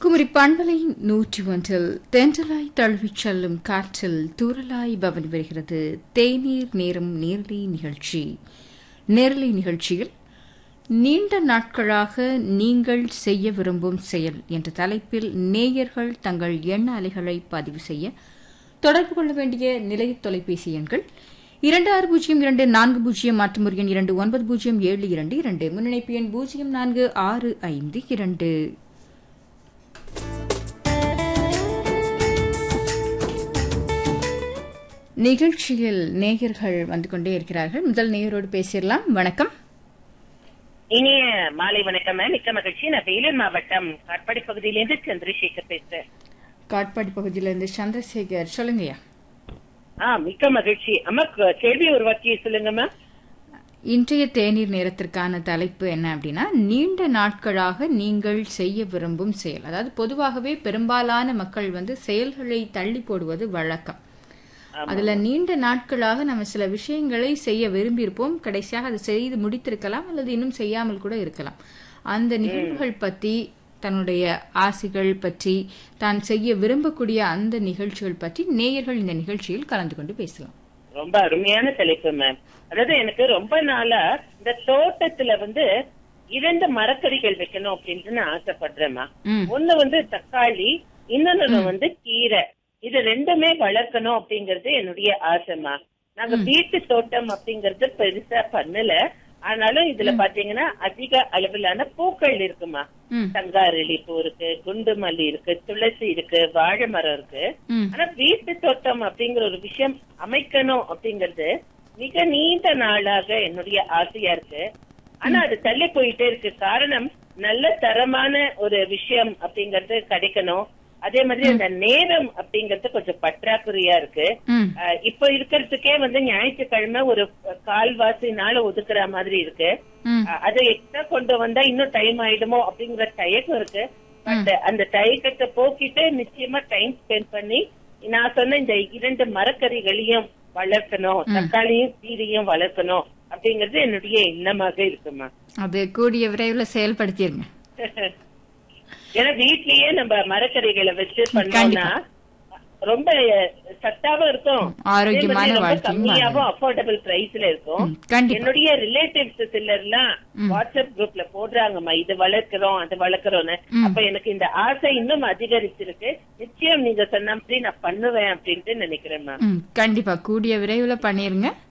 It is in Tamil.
குமரி பண்பலை நூற்றி ஒன்றில் தென்றலாய் தழுவிச் செல்லும் காற்றில் தூரலாய் பவனி வருகிறது தேநீர் நேரம் நேரலை நிகழ்ச்சி நேரலை நிகழ்ச்சியில் நீண்ட நாட்களாக நீங்கள் செய்ய விரும்பும் செயல் என்ற தலைப்பில் நேயர்கள் தங்கள் எண்ண அலைகளை பதிவு செய்ய தொடர்பு கொள்ள வேண்டிய நிலைய தொலைபேசி எண்கள் இரண்டு ஆறு பூஜ்ஜியம் இரண்டு நான்கு பூஜ்ஜியம் மற்றும் ஒரு எண் இரண்டு ஒன்பது பூஜ்ஜியம் ஏழு இரண்டு இரண்டு முன்னிணைப்பு எண் பூஜ்ஜியம் நான்கு ஆறு ஐந்து இரண்டு நிகழ்ச்சியில் நேயர்கள் வந்து கொண்டே இருக்கிறார்கள் முதல் நேயரோடு பேசிடலாம் வணக்கம் இனிய மாலை வணக்கம் மிக்க மகிழ்ச்சி நான் வேலூர் மாவட்டம் காட்பாடி பகுதியிலிருந்து சந்திரசேகர் பேசுறேன் காட்பாடி பகுதியிலிருந்து சந்திரசேகர் சொல்லுங்கய்யா ஆ மிக்க மகிழ்ச்சி அம்மா க- கேள்வி உருவாக்கி சொல்லுங்கம்மா இன்றைய தேநீர் நேரத்திற்கான தலைப்பு என்ன அப்படின்னா நீண்ட நாட்களாக நீங்கள் செய்ய விரும்பும் செயல் அதாவது பொதுவாகவே பெரும்பாலான மக்கள் வந்து செயல்களை தள்ளி போடுவது வழக்கம் அதுல நீண்ட நாட்களாக நம்ம சில விஷயங்களை செய்ய விரும்பியிருப்போம் கடைசியாக அதை செய்து முடித்திருக்கலாம் அல்லது இன்னும் செய்யாமல் கூட இருக்கலாம் அந்த நிகழ்வுகள் பற்றி தன்னுடைய ஆசைகள் பற்றி தான் செய்ய விரும்பக்கூடிய அந்த நிகழ்ச்சிகள் பற்றி நேயர்கள் இந்த நிகழ்ச்சியில் கலந்து கொண்டு பேசலாம் ரொம்ப அருமையான தலைப்பு மேம் அதாவது எனக்கு ரொம்ப நாளா இந்த தோட்டத்துல வந்து இரண்டு மரக்கறிகள் வைக்கணும் அப்படின்ட்டு நான் ஆசைப்படுறேம்மா ம் ஒண்ணு வந்து தக்காளி இன்னொன்னு வந்து கீரை இது ரெண்டுமே வளர்க்கணும் அப்படிங்கறது என்னுடைய ஆசைமா நாங்க வீட்டு தோட்டம் அப்படிங்கறது பெருசா பண்ணல ஆனாலும் இதுல பாத்தீங்கன்னா அதிக அளவிலான பூக்கள் இருக்குமா ம் தங்காரளி பூ இருக்கு குண்டு மல்லி இருக்கு துளசி இருக்கு வாழை மரம் இருக்கு ம் ஆனா வீட்டு தோட்டம் அப்படிங்கிற ஒரு விஷயம் அமைக்கணும் அப்படிங்கறது மிக நீண்ட நாளாக என்னுடைய ஆசையா இருக்கு ஆனா அது தள்ளி போயிட்டே இருக்கு காரணம் நல்ல தரமான ஒரு விஷயம் அப்படிங்கறது கிடைக்கணும் அதே மாதிரி அந்த நேரம் அப்படிங்கறது கொஞ்சம் பற்றாக்குறையா இருக்கு ம் அஹ் இப்ப இருக்கிறதுக்கே வந்து ஞாயிற்றுக்கிழமை ஒரு கால்வாசி நாள் ஒதுக்குற மாதிரி இருக்கு ம் அஹ் அதை எக்ஸ்ட்ரா கொண்டு வந்தா இன்னும் டைம் ஆயிடுமோ அப்படிங்கிற தயக்கம் இருக்கு பட் அந்த தயக்கத்தை போக்கிட்டு நிச்சயமா டைம் ஸ்பெண்ட் பண்ணி நான் சொன்ன இந்த இரண்டு மரக்கறிகளையும் வளர்க்கணும் தக்காளியும் கீரையும் வளர்க்கணும் அப்படிங்கறது என்னுடைய எண்ணமாக இருக்குமா அது கூடிய விரைவில் செயல்படுத்திடுங்க ஏன்னா வீட்லயே நம்ம மரக்கறிகளை வச்சு பண்ணோம்னா ரொம்ப சத்தாவும் இருக்கும் ஆரோக்கியமான அதே மாதிரி ரொம்ப வாழ்க்கையும் கம்மியாவும் அஃபோர்டபுள் பிரைஸ்ல இருக்கும் ம், கண்டிப்பா என்னுடைய ரிலேட்டிவ்ஸ் சிலர்லாம் வாட்ஸ்அப் குரூப்ல போடுறாங்கம்மா இது வளர்க்கிறோம் அது வளர்க்கிறோம்னு அப்ப எனக்கு இந்த ஆசை இன்னும் அதிகரிச்சிருக்கு நிச்சயம் நீங்க சொன்ன மாதிரி நான் பண்ணுவேன் அப்படின்ட்டு நினைக்கிறேன்மா ம் கண்டிப்பா கூடிய விரைவில் பண்ணிருங்க